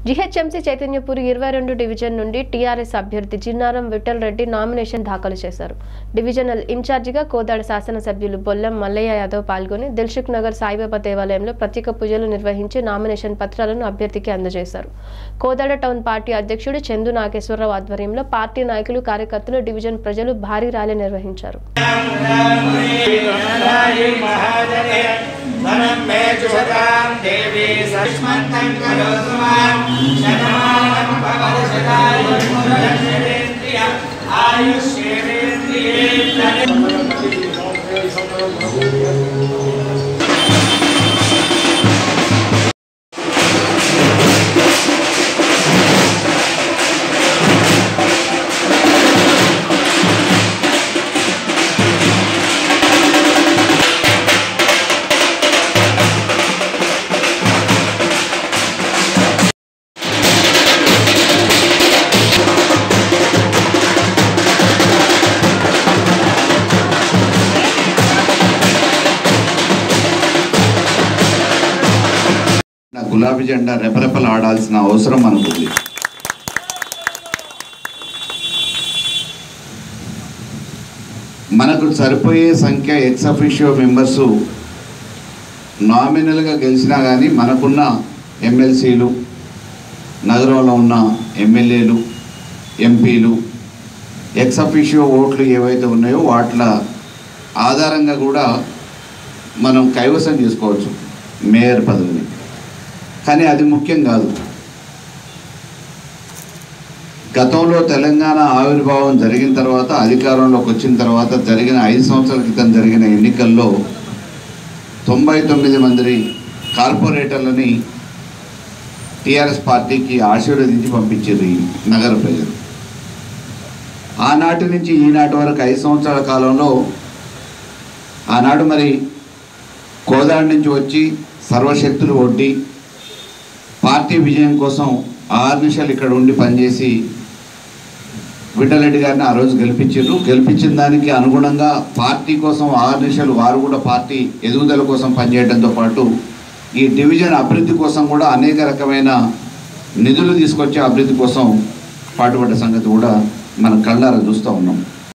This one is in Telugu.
జీహెచ్ఎంసీ చైతన్యపురి ఇరవై రెండు డివిజన్ నుండి టీఆర్ఎస్ అభ్యర్థి జిన్నారం విఠల్ రెడ్డి నామినేషన్ దాఖలు చేశారు డివిజనల్ ఇన్ఛార్జిగా కోదాడ శాసనసభ్యులు బొల్లం మల్లయ్య యాదవ్ పాల్గొని దిల్సుఖ్ నగర్ సాయిబాబా దేవాలయంలో ప్రత్యేక పూజలు నిర్వహించి నామినేషన్ పత్రాలను అభ్యర్థికి అందజేశారు కోదాడ టౌన్ పార్టీ అధ్యక్షుడు చందు నాగేశ్వరరావు ఆధ్వర్యంలో పార్టీ నాయకులు కార్యకర్తలు డివిజన్ ప్రజలు భారీ ర్యాలీ నిర్వహించారు धनं मे जुषतां देवी सस्मन्तं करोतु मां शतमानं भवति शतायुर्मुरशरेन्द्रिय आयुष्येवेन्द्रिये నా గులాబీ జెండా రెపరెపలు ఆడాల్సిన అవసరం మనకుంది మనకు సరిపోయే సంఖ్య ఎక్స్ అఫిషియో మెంబర్సు నామినల్గా గెలిచినా కానీ మనకున్న ఎమ్మెల్సీలు నగరంలో ఉన్న ఎమ్మెల్యేలు ఎంపీలు ఎక్స్ అఫిషియో ఓట్లు ఏవైతే ఉన్నాయో వాట్ల ఆధారంగా కూడా మనం కైవసం చేసుకోవచ్చు మేయర్ పదవిని కానీ అది ముఖ్యం కాదు గతంలో తెలంగాణ ఆవిర్భావం జరిగిన తర్వాత అధికారంలోకి వచ్చిన తర్వాత జరిగిన ఐదు సంవత్సరాల క్రితం జరిగిన ఎన్నికల్లో తొంభై తొమ్మిది మంది కార్పొరేటర్లని టీఆర్ఎస్ పార్టీకి ఆశీర్వదించి పంపించారు ఈ నగర ప్రజలు ఆనాటి నుంచి ఈనాటి వరకు ఐదు సంవత్సరాల కాలంలో ఆనాడు మరి కోదాడ నుంచి వచ్చి సర్వశక్తులు ఒడ్డి పార్టీ విజయం కోసం ఆరు నిమిషాలు ఇక్కడ ఉండి పనిచేసి విఠలరెడ్డి గారిని ఆ రోజు గెలిపించారు గెలిపించిన దానికి అనుగుణంగా పార్టీ కోసం ఆరు నిమిషాలు వారు కూడా పార్టీ ఎదుగుదల కోసం పనిచేయడంతో పాటు ఈ డివిజన్ అభివృద్ధి కోసం కూడా అనేక రకమైన నిధులు తీసుకొచ్చే అభివృద్ధి కోసం పాటుపడ్డ సంగతి కూడా మనం కళ్ళారా చూస్తూ ఉన్నాం